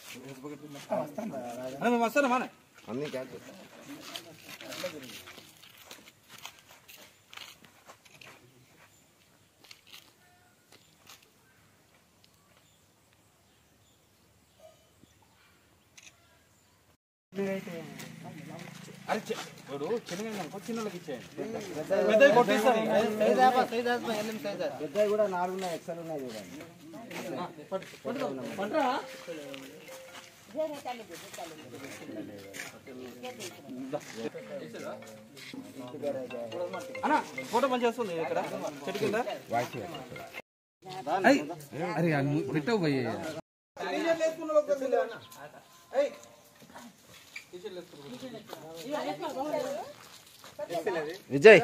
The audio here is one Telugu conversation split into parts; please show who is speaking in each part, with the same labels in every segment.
Speaker 1: అరే మేము వస్తాను మానే
Speaker 2: అన్ని క్యాన్సిల్
Speaker 1: అరే చె- ఇప్పుడు చిన్నగా అనుకో చిన్నోళ్ళకి ఇచ్చేయండి పెద్దవి కొట్టేస్తాను
Speaker 2: పెద్దవి కూడా నాలుగు ఉన్నాయి ఎక్సెల్ ఉన్నాయి చూడండి
Speaker 1: అన్న ఫోటో మంచిగా వస్తుంది ఇక్కడ చెట్టు కింద
Speaker 3: అరే పెట్టవు పోయి
Speaker 2: విజయ్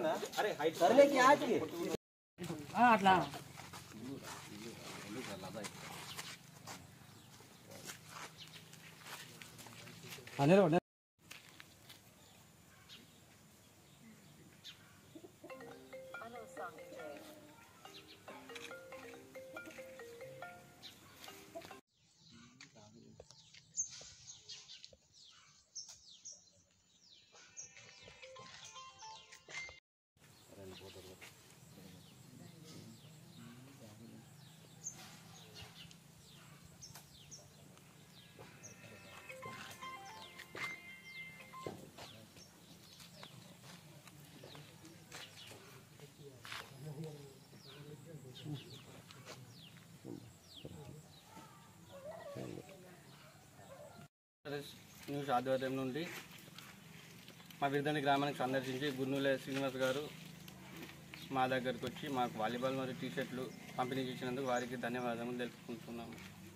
Speaker 4: న్యూస్ ఆధ్వర్యం నుండి మా విరుదండి గ్రామానికి సందర్శించి గుర్నూలే శ్రీనివాస్ గారు మా దగ్గరకు వచ్చి మాకు వాలీబాల్ మరియు టీ షర్ట్లు పంపిణీ చేసినందుకు వారికి ధన్యవాదాలు తెలుపుకుంటున్నాము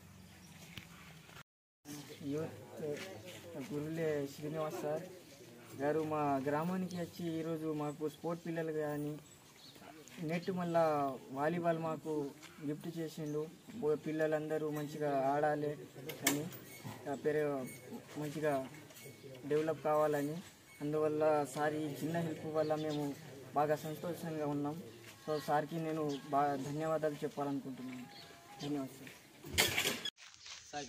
Speaker 5: యూత్ గురులే శ్రీనివాస్ సార్ గారు మా గ్రామానికి వచ్చి ఈరోజు మాకు స్పోర్ట్ పిల్లలు కానీ నెట్ మళ్ళా వాలీబాల్ మాకు గిఫ్ట్ చేసిండు ఓ పిల్లలందరూ మంచిగా ఆడాలి అని ఆ, పెర మంచిగా డెవలప్ కావాలని అందువల్ల సార్ ఈ చిన్న హెల్ప్ వల్ల మేము బాగా సంతోషంగా ఉన్నాం సో సార్కి నేను బాగా ధన్యవాదాలు చెప్పాలనుకుంటున్నాను ధన్యవాదాలు సార్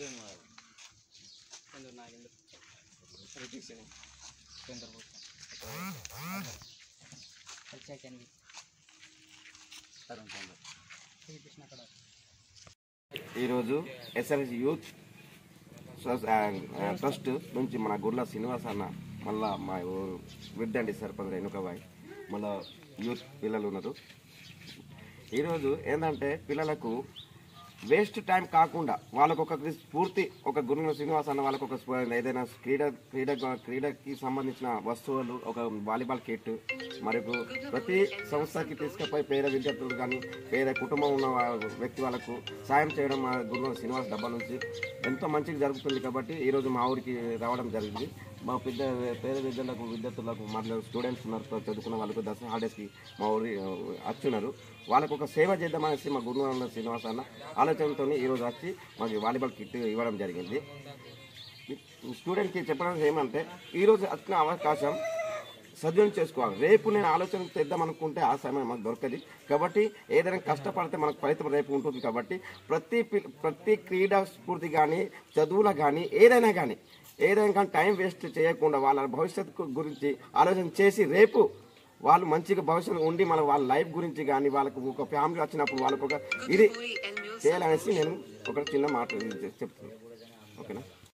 Speaker 2: ఈరోజు ఎస్ఆర్ఎస్ యూత్ సొస- ఆ, ఆ, ట్రస్ట్ నుంచి మన గుర్ల శ్రీనివాస్ అన్న మళ్ళా మా ఊరు విద్దండి సర్పంచ్ రేణుకబాయ్ మళ్ళా యూత్ పిల్లలు ఉన్నారు ఈరోజు ఏంటంటే పిల్లలకు వేస్ట్ టైం కాకుండా వాళ్ళకు ఒక స్ఫూర్తి ఒక గురువు శ్రీనివాస్ అన్న వాళ్ళకు ఒక స్ఫూ- ఏదైనా క్రీడ క్రీడ క్రీడకి సంబంధించిన వస్తువులు ఒక వాలీబాల్ కిట్ మరియు ప్రతి సంస్థకి తీసుకుపోయి పేద విద్యార్థులు కానీ పేద కుటుంబం ఉన్న వా- వ్యక్తి వాళ్ళకు సాయం చేయడం మా గురువు శ్రీనివాస్ డబ్బా నుంచి ఎంతో మంచిగా జరుగుతుంది కాబట్టి ఈరోజు మా ఊరికి రావడం జరిగింది మా పెద్ద పేద విద్యార్థులకు విద్యార్థులకు మరియు స్టూడెంట్స్ ఉన్నారు చదువుకున్న వాళ్ళకు దసరా హాలిడేస్కి మా ఊరి ఆ, వచ్చున్నారు వాళ్ళకు ఒక సేవ చేద్దామనేసి మా గురువు శ్రీనివాస్ అన్న ఆలోచనతో ఈరోజు వచ్చి మాకు వాలీబాల్ కిట్ ఇవ్వడం జరిగింది స్టూడెంట్కి చెప్పడం ఏమంటే ఈరోజు వచ్చిన అవకాశం సద్వినియోగం చేసుకోవాలి రేపు నేను ఆలోచన తెద్దాం అనుకుంటే ఆ సమయం మాకు దొరకదు కాబట్టి ఏదైనా కష్టపడితే మనకు ఫలితం రేపు ఉంటుంది కాబట్టి ప్రతి పిల్- ప్రతి క్రీడా స్ఫూర్తి కానీ చదువుల కానీ ఏదైనా కానీ ఏదైనా కానీ టైం వేస్ట్ చేయకుండా వాళ్ళ భవిష్యత్తు గురించి ఆలోచన చేసి రేపు వాళ్ళు మంచిగా భవిష్యత్తు ఉండి మన వాళ్ళ లైఫ్ గురించి కానీ వాళ్ళకు ఒక ఫ్యామిలీ వచ్చినప్పుడు వాళ్ళకు ఒక ఇది చేయాలనేసి నేను ఒక చిన్న మాట చెప్తున్నాను ఓకేనా